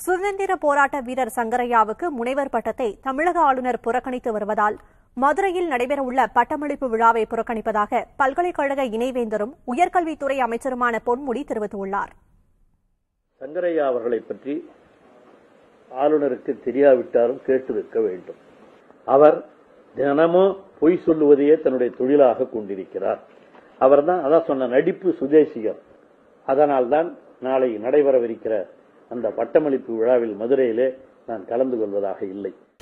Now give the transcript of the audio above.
சுதந்திர போராட்ட வீரர் சங்கரையாவுக்கு முனைவர் பட்டத்தை தமிழக ஆளுநர் புறக்கணித்து வருவதால் மதுரையில் நடைபெறவுள்ள பட்டமளிப்பு விழாவை புறக்கணிப்பதாக பல்கலைக்கழக இணைவேந்தரும் உயர்கல்வித்துறை அமைச்சருமான பொன்முடி தெரிவித்துள்ளார் சங்கரையா அவர்களை பற்றி ஆளுநருக்கு தெரியாவிட்டாலும் கேட்டிருக்க வேண்டும் அவர் தினமும் பொய் சொல்லுவதையே தன்னுடைய தொழிலாக கொண்டிருக்கிறார் அவர் தான் அதான் சொன்ன நடிப்பு சுதேசிகர் அதனால்தான் நாளை நடைபெறவிருக்கிற அந்த பட்டமளிப்பு விழாவில் மதுரையிலே நான் கலந்து கொள்வதாக இல்லை